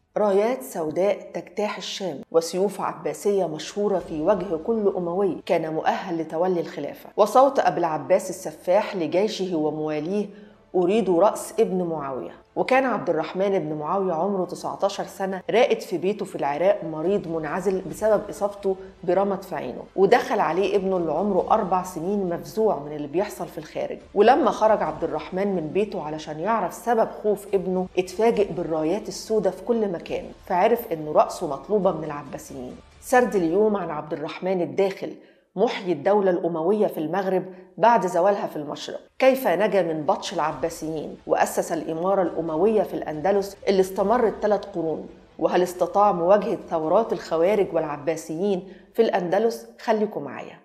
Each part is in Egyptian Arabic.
رايات سوداء تجتاح الشام وسيوف عباسية مشهورة في وجه كل أموي كان مؤهل لتولي الخلافة وصوت أبي العباس السفاح لجيشه ومواليه أريد رأس ابن معاوية وكان عبد الرحمن بن معاوية عمره 19 سنة راقد في بيته في العراق مريض منعزل بسبب إصابته برمد في عينه ودخل عليه ابنه اللي عمره أربع سنين مفزوع من اللي بيحصل في الخارج ولما خرج عبد الرحمن من بيته علشان يعرف سبب خوف ابنه اتفاجئ بالرايات السوداء في كل مكان فعرف إنه رأسه مطلوبة من العباسيين سرد اليوم عن عبد الرحمن الداخل محيي الدولة الأموية في المغرب بعد زوالها في المشرق كيف نجا من بطش العباسيين وأسس الإمارة الأموية في الأندلس اللي استمرت ثلاث قرون وهل استطاع مواجهة ثورات الخوارج والعباسيين في الأندلس خليكم معايا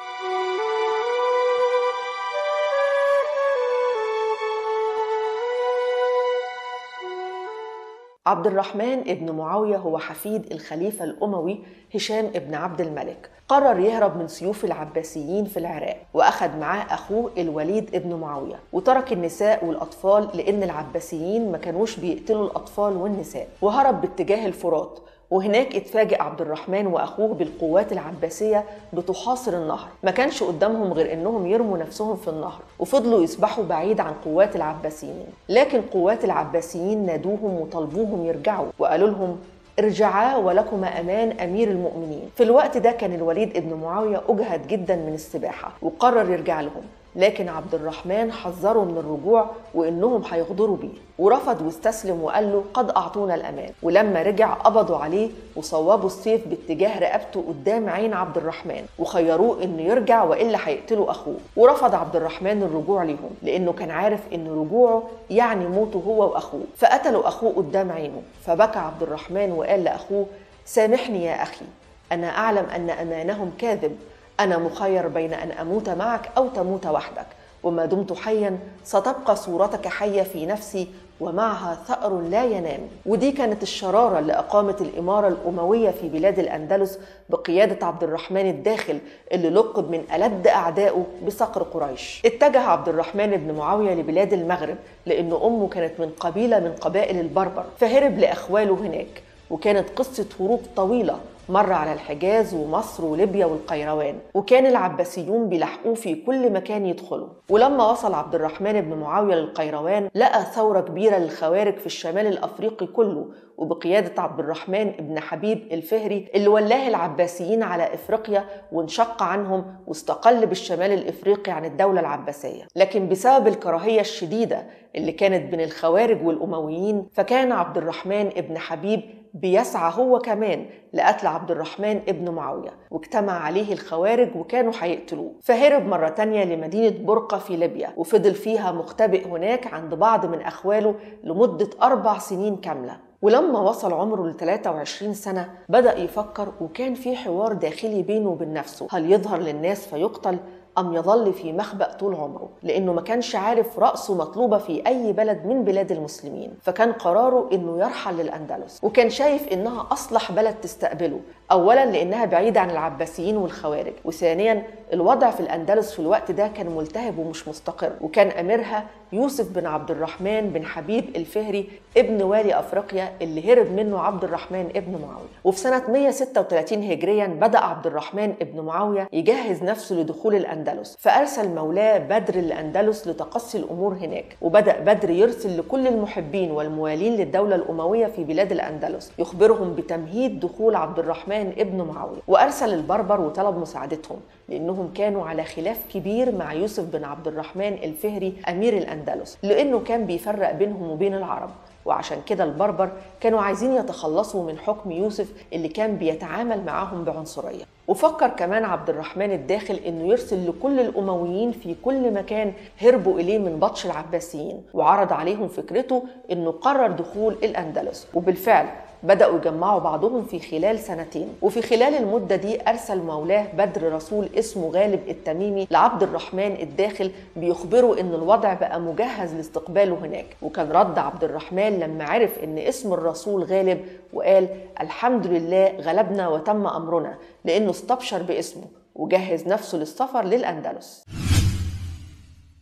عبد الرحمن ابن معاوية هو حفيد الخليفة الأموي هشام ابن عبد الملك قرر يهرب من سيوف العباسيين في العراق وأخذ معاه أخوه الوليد ابن معاوية وترك النساء والأطفال لأن العباسيين ما كانوش بيقتلوا الأطفال والنساء وهرب باتجاه الفرات وهناك اتفاجئ عبد الرحمن واخوه بالقوات العباسيه بتحاصر النهر ما كانش قدامهم غير انهم يرموا نفسهم في النهر وفضلوا يسبحوا بعيد عن قوات العباسيين لكن قوات العباسيين نادوهم وطلبوهم يرجعوا وقالوا لهم ارجعا ولكما امان امير المؤمنين في الوقت ده كان الوليد ابن معاويه اجهد جدا من السباحه وقرر يرجع لهم لكن عبد الرحمن حذره من الرجوع وانهم هيغدروا بيه ورفض واستسلم وقال له قد اعطونا الامان ولما رجع قبضوا عليه وصوبوا السيف باتجاه رقبته قدام عين عبد الرحمن وخيروه انه يرجع والا هيقتلوا اخوه ورفض عبد الرحمن الرجوع ليهم لانه كان عارف ان رجوعه يعني موته هو واخوه فقتلوا اخوه قدام عينه فبكى عبد الرحمن وقال لاخوه سامحني يا اخي انا اعلم ان امانهم كاذب أنا مخير بين أن أموت معك أو تموت وحدك وما دمت حيا ستبقى صورتك حية في نفسي ومعها ثأر لا ينام ودي كانت الشرارة اللي أقامت الإمارة الأموية في بلاد الأندلس بقيادة عبد الرحمن الداخل اللي لقب من ألد أعدائه بصقر قريش اتجه عبد الرحمن بن معاوية لبلاد المغرب لأن أمه كانت من قبيلة من قبائل البربر فهرب لأخواله هناك وكانت قصة هروب طويلة مر على الحجاز ومصر وليبيا والقيروان وكان العباسيون بيلاحقوه في كل مكان يدخلوا ولما وصل عبد الرحمن بن معاوية للقيروان لقى ثورة كبيرة للخوارج في الشمال الأفريقي كله وبقيادة عبد الرحمن بن حبيب الفهري اللي ولاه العباسيين على إفريقيا وانشق عنهم واستقل بالشمال الإفريقي عن الدولة العباسية لكن بسبب الكراهية الشديدة اللي كانت بين الخوارج والأمويين فكان عبد الرحمن بن حبيب بيسعى هو كمان لقتل عبد الرحمن ابن معاوية واجتمع عليه الخوارج وكانوا هيقتلوه فهرب مرة تانية لمدينة برقة في ليبيا وفضل فيها مختبئ هناك عند بعض من أخواله لمدة أربع سنين كاملة ولما وصل عمره ل 23 سنة بدأ يفكر وكان في حوار داخلي بينه وبين نفسه هل يظهر للناس فيقتل أم يظل في مخبأ طول عمره لأنه ما كانش عارف رأسه مطلوبة في أي بلد من بلاد المسلمين فكان قراره أنه يرحل للأندلس وكان شايف أنها أصلح بلد تستقبله أولا لأنها بعيدة عن العباسيين والخوارج وثانيا الوضع في الأندلس في الوقت ده كان ملتهب ومش مستقر وكان أميرها يوسف بن عبد الرحمن بن حبيب الفهري ابن والي أفريقيا اللي هرب منه عبد الرحمن ابن معاوية وفي سنة 136 هجريا بدأ عبد الرحمن ابن معاوية يجهز نفسه لدخول الأندلس فأرسل مولاه بدر الأندلس لتقصي الأمور هناك وبدأ بدر يرسل لكل المحبين والموالين للدولة الأموية في بلاد الأندلس يخبرهم بتمهيد دخول عبد الرحمن ابن معاوية وأرسل البربر وطلب مساعدتهم لأنهم كانوا على خلاف كبير مع يوسف بن عبد الرحمن الفهري أمير الأندلس لأنه كان بيفرق بينهم وبين العرب وعشان كده البربر كانوا عايزين يتخلصوا من حكم يوسف اللي كان بيتعامل معاهم بعنصرية وفكر كمان عبد الرحمن الداخل انه يرسل لكل الامويين في كل مكان هربوا اليه من بطش العباسيين وعرض عليهم فكرته انه قرر دخول الاندلس وبالفعل بدأوا يجمعوا بعضهم في خلال سنتين وفي خلال المدة دي أرسل مولاه بدر رسول اسمه غالب التميمي لعبد الرحمن الداخل بيخبره إن الوضع بقى مجهز لاستقباله هناك وكان رد عبد الرحمن لما عرف إن اسم الرسول غالب وقال الحمد لله غلبنا وتم أمرنا لأنه استبشر باسمه وجهز نفسه للسفر للأندلس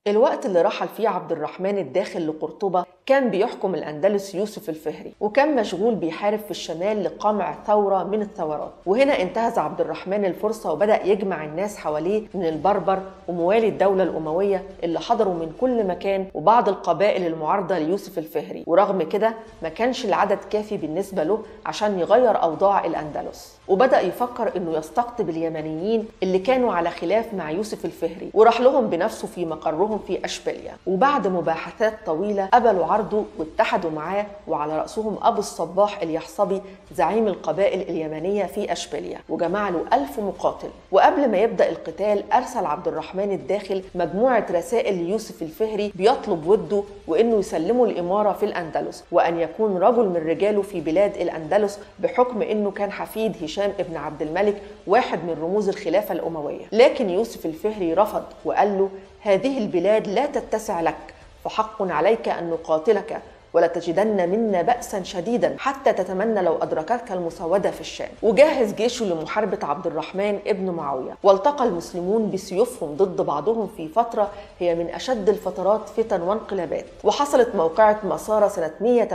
الوقت اللي رحل فيه عبد الرحمن الداخل لقرطبة كان بيحكم الأندلس يوسف الفهري وكان مشغول بيحارب في الشمال لقمع ثورة من الثورات وهنا انتهز عبد الرحمن الفرصة وبدأ يجمع الناس حواليه من البربر وموالي الدولة الأموية اللي حضروا من كل مكان وبعض القبائل المعارضة ليوسف الفهري ورغم كده ما كانش العدد كافي بالنسبة له عشان يغير أوضاع الأندلس وبدأ يفكر إنه يستقطب اليمنيين اللي كانوا على خلاف مع يوسف الفهري وراح لهم بنفسه في مقرهم في أشبيليا وبعد مباحثات طويلة قبلوا عرضه واتحدوا معاه وعلى رأسهم أبو الصباح اليحصبي زعيم القبائل اليمنية في أشبيليا وجمع له ألف مقاتل وقبل ما يبدأ القتال أرسل عبد الرحمن الداخل مجموعة رسائل ليوسف الفهري بيطلب وده وإنه يسلمه الإمارة في الأندلس وأن يكون رجل من رجاله في بلاد الأندلس بحكم إنه كان حفيد هشام ابن عبد الملك واحد من رموز الخلافة الأموية لكن يوسف الفهري رفض وقال له هذه البلاد لا تتسع لك فحق عليك أن نقاتلك ولتجدن منا بأسا شديدا حتى تتمنى لو أدركتك المسودة في الشام وجهز جيشه لمحاربة عبد الرحمن ابن معاوية والتقى المسلمون بسيوفهم ضد بعضهم في فترة هي من أشد الفترات فتن وانقلابات وحصلت موقعة مسارة سنة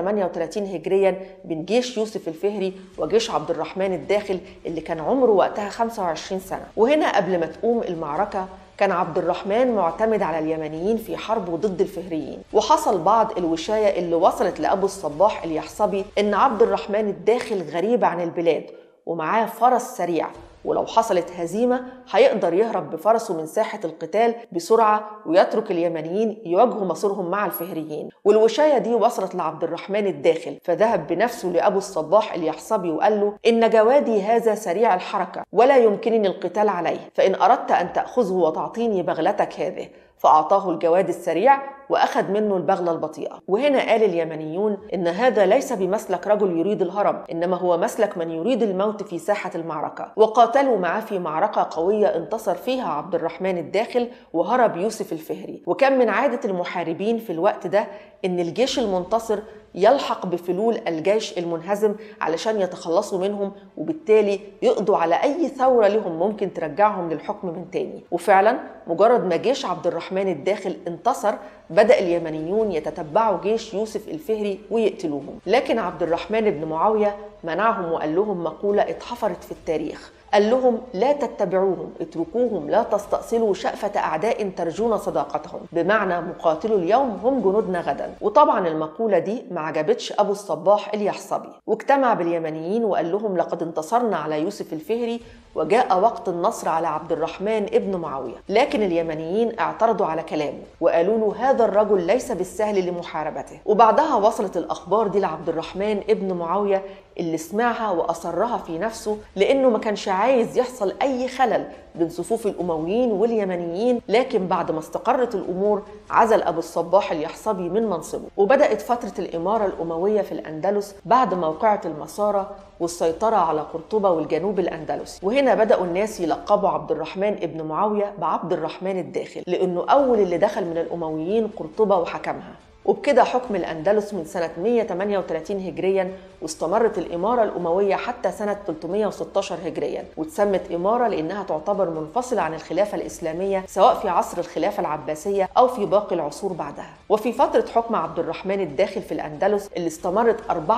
138 هجريا بين جيش يوسف الفهري وجيش عبد الرحمن الداخل اللي كان عمره وقتها 25 سنة وهنا قبل ما تقوم المعركة كان عبد الرحمن معتمد على اليمنيين في حربه ضد الفهريين وحصل بعض الوشاية اللي وصلت لأبو الصباح اليحصبي إن عبد الرحمن الداخل غريب عن البلاد ومعاه فرس سريع ولو حصلت هزيمة هيقدر يهرب بفرسه من ساحة القتال بسرعة ويترك اليمنيين يواجهوا مصيرهم مع الفهريين والوشاية دي وصلت لعبد الرحمن الداخل فذهب بنفسه لأبو الصباح اليحصبي وقال له إن جوادي هذا سريع الحركة ولا يمكنني القتال عليه فإن أردت أن تأخذه وتعطيني بغلتك هذه فأعطاه الجواد السريع وأخذ منه البغلة البطيئة وهنا قال اليمنيون إن هذا ليس بمسلك رجل يريد الهرب إنما هو مسلك من يريد الموت في ساحة المعركة وقاتلوا معاه في معركة قوية انتصر فيها عبد الرحمن الداخل وهرب يوسف الفهري وكان من عادة المحاربين في الوقت ده إن الجيش المنتصر يلحق بفلول الجيش المنهزم علشان يتخلصوا منهم وبالتالي يقضوا على أي ثورة لهم ممكن ترجعهم للحكم من تاني وفعلا مجرد ما جيش عبد الرحمن الداخل انتصر بدأ اليمنيون يتتبعوا جيش يوسف الفهري ويقتلوهم لكن عبد الرحمن بن معاوية منعهم وقال لهم مقولة اتحفرت في التاريخ قال لهم لا تتبعوهم اتركوهم لا تستأصلوا شأفة أعداء ترجون صداقتهم بمعنى مقاتلوا اليوم هم جنودنا غدا وطبعا المقولة دي ما عجبتش أبو الصباح اليحصبي واجتمع باليمنيين وقال لهم لقد انتصرنا على يوسف الفهري وجاء وقت النصر على عبد الرحمن ابن معاوية لكن اليمنيين اعترضوا على كلامه وقالوا له هذا الرجل ليس بالسهل لمحاربته وبعدها وصلت الأخبار دي لعبد الرحمن ابن معاوية اللي سمعها وأصرها في نفسه لأنه ما كانش عايز يحصل أي خلل بين صفوف الأمويين واليمنيين لكن بعد ما استقرت الأمور عزل أبو الصباح اليحصبي من منصبه وبدأت فترة الإمارة الأموية في الأندلس بعد موقعة المسارة والسيطرة على قرطبة والجنوب الأندلسي وهنا بدأوا الناس يلقبوا عبد الرحمن ابن معاوية بعبد الرحمن الداخل لأنه أول اللي دخل من الأمويين قرطبة وحكمها وبكده حكم الأندلس من سنة 138 هجريا واستمرت الإمارة الأموية حتى سنة 316 هجريا وتسمت إمارة لأنها تعتبر منفصلة عن الخلافة الإسلامية سواء في عصر الخلافة العباسية أو في باقي العصور بعدها وفي فترة حكم عبد الرحمن الداخل في الأندلس اللي استمرت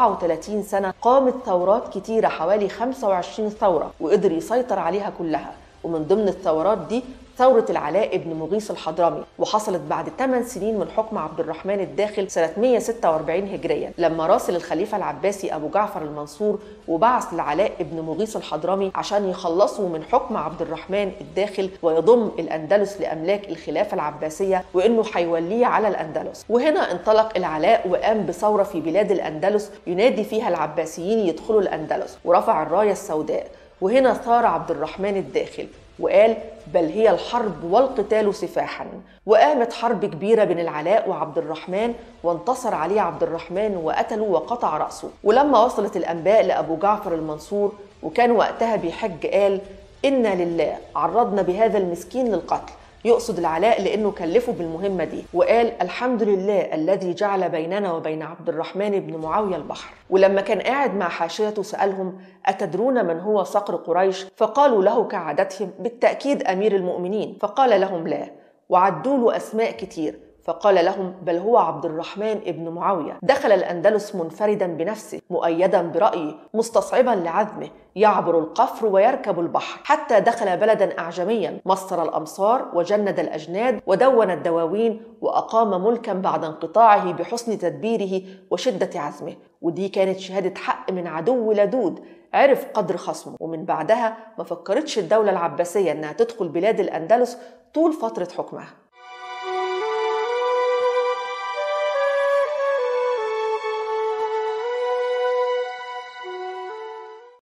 34 سنة قامت ثورات كتيرة حوالي 25 ثورة وقدر يسيطر عليها كلها ومن ضمن الثورات دي ثورة العلاء بن مغيث الحضرمي وحصلت بعد 8 سنين من حكم عبد الرحمن الداخل سنة 146 هجريا لما راسل الخليفة العباسي أبو جعفر المنصور وبعث العلاء بن مغيث الحضرمي عشان يخلصوا من حكم عبد الرحمن الداخل ويضم الأندلس لأملاك الخلافة العباسية وإنه هيوليه على الأندلس وهنا انطلق العلاء وقام بثورة في بلاد الأندلس ينادي فيها العباسيين يدخلوا الأندلس ورفع الراية السوداء وهنا ثار عبد الرحمن الداخل وقال بل هي الحرب والقتال سفاحا وقامت حرب كبيرة بين العلاء وعبد الرحمن وانتصر عليه عبد الرحمن وقتله وقطع رأسه ولما وصلت الأنباء لأبو جعفر المنصور وكان وقتها بيحج قال إنا لله عرضنا بهذا المسكين للقتل يقصد العلاء لانه كلفه بالمهمه دي وقال الحمد لله الذي جعل بيننا وبين عبد الرحمن بن معاويه البحر ولما كان قاعد مع حاشيته سالهم اتدرون من هو صقر قريش فقالوا له كعادتهم بالتاكيد امير المؤمنين فقال لهم لا وعدوا له أسماء كتير فقال لهم بل هو عبد الرحمن ابن معاوية دخل الأندلس منفردا بنفسه مؤيدا برأيه مستصعبا لعزمه يعبر القفر ويركب البحر حتى دخل بلدا أعجميا مصر الأمصار وجند الأجناد ودون الدواوين وأقام ملكا بعد انقطاعه بحسن تدبيره وشدة عزمه ودي كانت شهادة حق من عدو لدود عرف قدر خصمه ومن بعدها ما فكرتش الدولة العباسية إنها تدخل بلاد الأندلس طول فترة حكمها